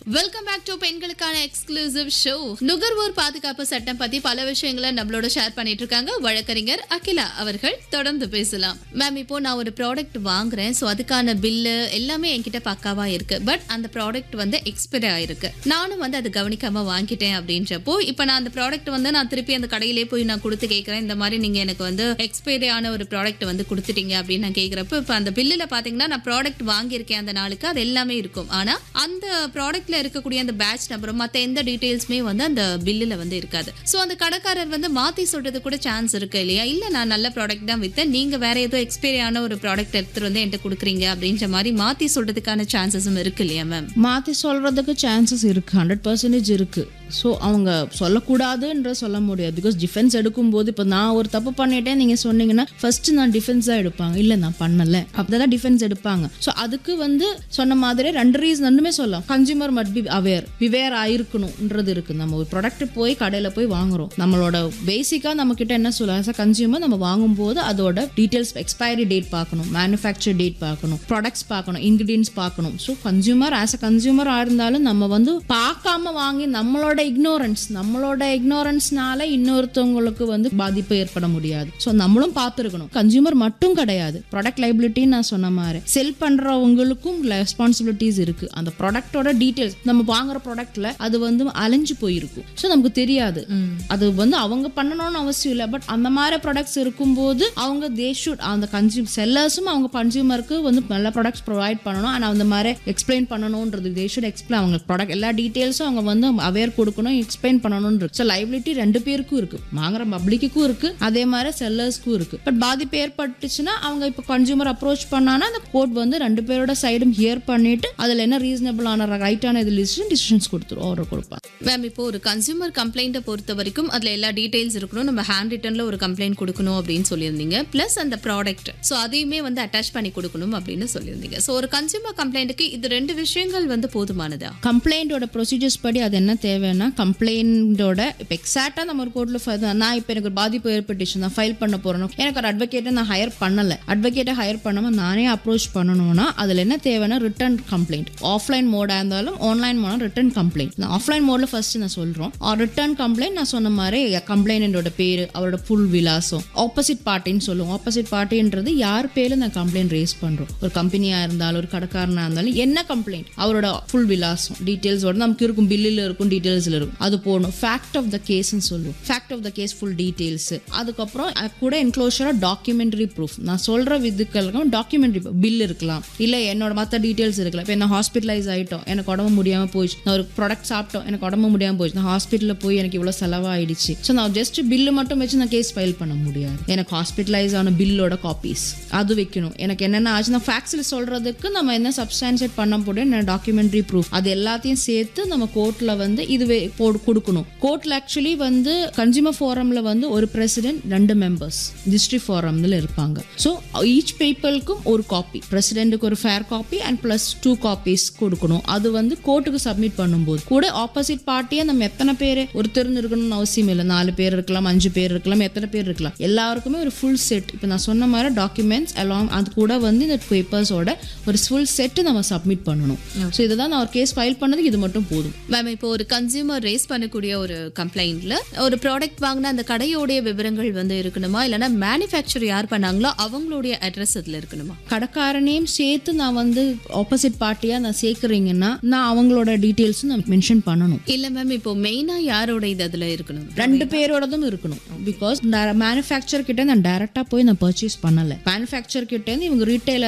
welcome back to பெண்களுக்கான exclusive show நுகர்வோர் பாதுகாப்பு சட்டம் பத்தி பல விஷயங்களை நம்மளோட ஷேர் பண்ணிட்டு இருக்காங்க வழக்கறிஞர் அகிலா அவர்கள் தொடர்ந்து பேசலாம் மேம் இப்போ நான் ஒரு ப்ராடக்ட் வாங்குறேன் ஸோ அதுக்கான பில்லு எல்லாமே என்கிட்ட பக்காவா இருக்கு பட் அந்த ப்ராடக்ட் வந்து எக்ஸ்பைர் ஆயிருக்கு நானும் வந்து அது கவனிக்காம வாங்கிட்டேன் அப்படின்றப்போ இப்போ நான் அந்த ப்ராடக்ட் வந்து நான் திருப்பி அந்த கடையிலே போய் நான் கொடுத்து கேட்குறேன் இந்த மாதிரி நீங்க எனக்கு வந்து எக்ஸ்பைரி ஆன ஒரு ப்ராடக்ட் வந்து கொடுத்துட்டீங்க அப்படின்னு நான் கேட்குறப்போ இப்போ அந்த பில்லில் பார்த்தீங்கன்னா நான் ப்ராடக்ட் வாங்கியிருக்கேன் அந்த நாளுக்கு அது எல்லாமே இருக்கும் ஆனா அந்த ப்ராடக்ட்ல இருக்கக்கூடிய அந்த பேட்ச் நம்பரும் மற்ற எந்த டீடைல்ஸுமே வந்து அந்த பில்லில் வந்து இருக்காது ஸோ அந்த கடைக்காரர் வந்து மாத்தி சொல்றது கூட சான்ஸ் இருக்கு இல்லையா இல்ல நான் நல்ல ப்ராடக்ட் தான் வித்தேன் நீங்க வேற ஏதோ எக்ஸ்பைரி ஆன ஒரு ப்ராடக்ட் எடுத்துட்டு வந்து என்கிட்ட கொடுக்குறீங்க அப்படின்ற மாதிரி மாத்தி சொல்றதுக்கான சான்சஸும் இருக்கு இல்லையா மேம் மாற்றி சொல்கிறதுக்கு சான்சஸ் இருக்குது ஹண்ட்ரட் பர்சன்டேஜ் இருக்குது ஸோ அவங்க சொல்லக்கூடாதுன்ற சொல்ல முடியாது பிகாஸ் டிஃபென்ஸ் எடுக்கும்போது இப்போ நான் ஒரு தப்பு பண்ணிட்டேன் நீங்கள் சொன்னீங்கன்னா ஃபர்ஸ்ட் நான் டிஃபென்ஸாக எடுப்பாங்க இல்லை நான் பண்ணலை அப்படிதான் டிஃபென்ஸ் எடுப்பாங்க ஸோ அதுக்கு வந்து சொன்ன மாதிரி ரெண்டு ரீசன் ரெண்டுமே சொல்லலாம் கன்சியூமர் மட் பி அவேர் விவேர் ஆயிருக்கணும்ன்றது இருக்குது நம்ம ஒரு ப்ராடக்ட் போய் கடையில் போய் வாங்குறோம் நம்மளோட பேசிக்காக நம்ம கிட்ட என்ன சொல்ல ஆஸ் அ கன்சியூமர் நம்ம வாங்கும்போது அதோட டீட்டெயில்ஸ் எக்ஸ்பைரி டேட் பார்க்கணும் மேனுஃபேக்சர் டேட் பார்க்கணும் ப்ராடக்ட்ஸ் பார்க்கணும் இன்கிரீடியன்ஸ் பார்க்கணும் ஸோ கன்சியூமர் ஆஸ் அ கன்சியூமராக இருந்தாலும் நம்ம வந்து பார்க்காம வாங்கி நம்மளோட இக்னோரன்ஸ் நம்மளோட இக்னோரன்ஸ்னால இன்னொருத்தவங்களுக்கு வந்து பாதிப்பு ஏற்பட முடியாது ஸோ நம்மளும் பார்த்துருக்கணும் கன்சியூமர் மட்டும் கிடையாது ப்ராடக்ட் லைபிலிட்டின்னு நான் சொன்ன மாதிரி செல் பண்றவங்களுக்கும் ரெஸ்பான்சிபிலிட்டிஸ் இருக்கு அந்த ப்ராடக்டோட டீட்டெயில்ஸ் நம்ம வாங்குற ப்ராடக்ட்ல அது வந்து அலைஞ்சு போயிருக்கும் ஸோ நமக்கு தெரியாது அது வந்து அவங்க பண்ணணும்னு அவசியம் இல்லை பட் அந்த மாதிரி ப்ராடக்ட்ஸ் இருக்கும்போது அவங்க தே ஷுட் அந்த கன்சியூம் செல்லர்ஸும் அவங்க கன்சியூமருக்கு வந்து நல்ல ப்ராடக்ட்ஸ் ப்ரொவைட் பண்ணணும் ஆனால் அந்த மாதிரி எக்ஸ்பிளைன் பண்ணணுன்றது தே ஷுட் எக்ஸ்பிளைன் அவங்க ப்ராடக்ட் எல்லா டீட்டெயில்ஸும் அவங்க வந்து அவேர் கொடுக்கணும் எக்ஸ்பிளைன் பண்ணணும்னு இருக்கு ஸோ லைபிலிட்டி ரெண்டு பேருக்கும் இருக்கு வாங்குற பப்ளிக்குக்கும் இருக்கு அதே மாதிரி செல்லர்ஸ்க்கும் இருக்கு பட் பாதிப்பு ஏற்பட்டுச்சுன்னா அவங்க இப்போ கன்சியூமர் அப்ரோச் பண்ணானா அந்த கோர்ட் வந்து ரெண்டு பேரோட சைடும் ஹியர் பண்ணிட்டு அதில் என்ன ரீசனபிளான ரைட்டான இது லிஸ்ட் டிசிஷன்ஸ் கொடுத்துரும் ஆர்டர் கொடுப்பாங்க மேம் இப்போ ஒரு கன்சியூமர் கம்ப்ளைண்ட்டை பொறுத்த வரைக்கும் அதுல எல்லா டீடைல்ஸ் இருக்கணும் நம்ம ஹேண்ட் ரிட்டன்ல ஒரு கம்ப்ளைண்ட் கொடுக்கணும் அப்படின்னு சொல்லியிருந்தீங்க ப்ளஸ் அந்த ப்ராடக்ட் ஸோ அதையுமே வந்து அட்டாச் பண்ணி கொடுக்கணும் அப்படின்னு சொல்லியிருந்தீங்க ஸோ ஒரு கன்சியூமர் கம்ப்ளைண்ட்டுக்கு இது ரெண்டு விஷயங்கள் வந்து போதுமானதா கம்ப்ளைண்டோட ப்ரொசீஜர்ஸ் படி அது என்ன தேவைன்னா கம்ப்ளைண்டோட இப்போ எக்ஸாக்டாக நம்ம ஒரு கோர்ட்டில் நான் இப்போ எனக்கு ஒரு பாதிப்பு ஏற்பட்டுச்சு நான் ஃபைல் பண்ண போறேன் எனக்கு ஒரு அட்வொகேட்டை நான் ஹையர் பண்ணலை அட்வொகேட்டை ஹையர் பண்ணாமல் நானே அப்ரோச் பண்ணணும்னா அதில் என்ன தேவைன்னா ரிட்டர்ன் கம்ப்ளைண்ட் ஆஃப்லைன் மோடாக இருந்தாலும் ஆன்லைன் மோடாக ரிட்டர்ன் கம்ப்ளைண்ட் நான் ஆஃப்லைன் மோடில் ஃபர்ஸ்ட் நான் சொல்கிறோம் ரிட்டர்ன் கம்ப்ளைண்ட் நான் சொன்ன மாதிரி கம்ப்ளைண்டோட பேர் அவரோட ஃபுல் விலாசம் ஆப்போசிட் பார்ட்டின்னு சொல்லுவோம் ஆப்போசிட் பார்ட்டின்றது யார் பேரில் நான் கம்ப்ளைண்ட் ரேஸ் பண்ணுறோம் ஒரு கம்பெனியாக இருந்தாலும் ஒரு கடைக்காரனாக இருந்தாலும் என்ன கம்ப்ளைண்ட் அவரோட ஃபுல் விலாசம் டீட்டெயில்ஸோட நமக்கு இருக்கும் பில்லில் இருக்கும் டீட்டெயில்ஸில் இருக்கும் அது போகணும் ஃபேக்ட் ஆஃப் த கேஸ்ன்னு சொல்லுவோம் fact of the case full details அதுக்கப்புறம் அது கூட என்க்ளோஷராக டாக்குமெண்ட்ரி ப்ரூஃப் நான் சொல்கிற விதுக்களுக்கு டாக்குமெண்ட்ரி பில் இருக்கலாம் இல்லை என்னோட மற்ற டீட்டெயில்ஸ் இருக்கலாம் இப்போ என்ன ஹாஸ்பிட்டலைஸ் ஆகிட்டோம் எனக்கு உடம்பு முடியாமல் போயிடுச்சு நான் ஒரு ப்ராடக்ட் சாப்பிட்டோம் எனக்கு உடம்பு முடியாமல் போயிடுச்சு நான் ஹாஸ்பிட்டலில் போய் எனக்கு இவ்வளோ செலவாயிடுச்சு ஸோ நான் ஜஸ்ட் பில்லு மட்டும் வச்சு நான் கேஸ் ஃபைல் பண்ண முடியாது எனக்கு ஹாஸ்பிட்டலைஸ் ஆன பில்லோட காப்பீஸ் அது வைக்கணும் எனக்கு என்னென்ன ஆச்சு நான் ஃபேக்ஸில் சொல்கிறதுக்கு நம்ம என்ன சப்ஸ்டான்ஷியேட் பண்ண முடியும் என்ன டாக்குமெண்ட்ரி ப்ரூஃப் அது எல்லாத்தையும் சேர்த்து நம்ம கோர்ட்டில் வந்து இதுவே போடு கொடுக்கணும் கோர்ட்டில் ஆக்சுவலி வந்து கன்சியூமர் ஃபோரமில் வந்து ஒரு பிரசிடென்ட் ரெண்டு மெம்பர்ஸ் டிஸ்ட்ரிக்ட் ஃபோரம்ல இருப்பாங்க ஸோ ஈச் பீப்புளுக்கும் ஒரு காப்பி பிரசிடென்ட்டுக்கு ஒரு fair copy and plus two copies கொடுக்கணும் அது வந்து கோர்ட்டுக்கு சப்மிட் பண்ணும்போது கூட ஆப்போசிட் பார்ட்டியை நம்ம எத்தனை பேர் ஒருத்தர்னு இருக்கணும்னு அவசியம் இல்லை நாலு பேர் இருக்கலாம் அஞ்சு பேர் இருக்கலாம் எத்தனை பேர் இருக்கலாம் எல்லாருக்குமே ஒரு ஃபுல் செட் இப்போ நான் சொன்ன மாதிரி டாக்குமெண்ட்ஸ் அலாங் அது கூட வந்து இந்த பேப்பர்ஸோட ஒரு ஃபுல் செட்டு நம்ம சப்மிட் பண்ணணும் ஸோ இதை தான் நான் ஒரு கேஸ் ஃபைல் பண்ணதுக்கு இது மட்டும் போதும் மேம் இப்போ ஒரு கன்சியூமர் ரேஸ் பண்ணக்கூடிய ஒரு கம்ப்ளைண்ட்ல ஒரு ப்ராடக்ட் வாங்கின அந்த கடையோடைய விவரங்கள் வந்து இருக்கணுமா இல்லைன்னா மேனுஃபேக்சர் யார் பண்ணாங்களோ அவங்களுடைய அட்ரஸ் அதுல இருக்கணுமா கடைக்காரனையும் சேர்த்து நான் வந்து ஆப்போசிட் பார்ட்டியாக நான் சேர்க்குறீங்கன்னா நான் அவங்களோட டீட்டெயில்ஸும் நான் மென்ஷன் பண்ணணும் இல்ல மேம் இப்போ மெயினா யாரோட இது அதுல இருக்கணும் ரெண்டு பேரோடதும் இருக்கணும் பிகாஸ் மேனுஃபேக்சர் கிட்ட நான் டைரக்டா போய் நான் பர்ச்சேஸ் பண்ணல மேனுஃபேக்சர் கிட்ட இருந்து இவங்க ரீட்டைலர்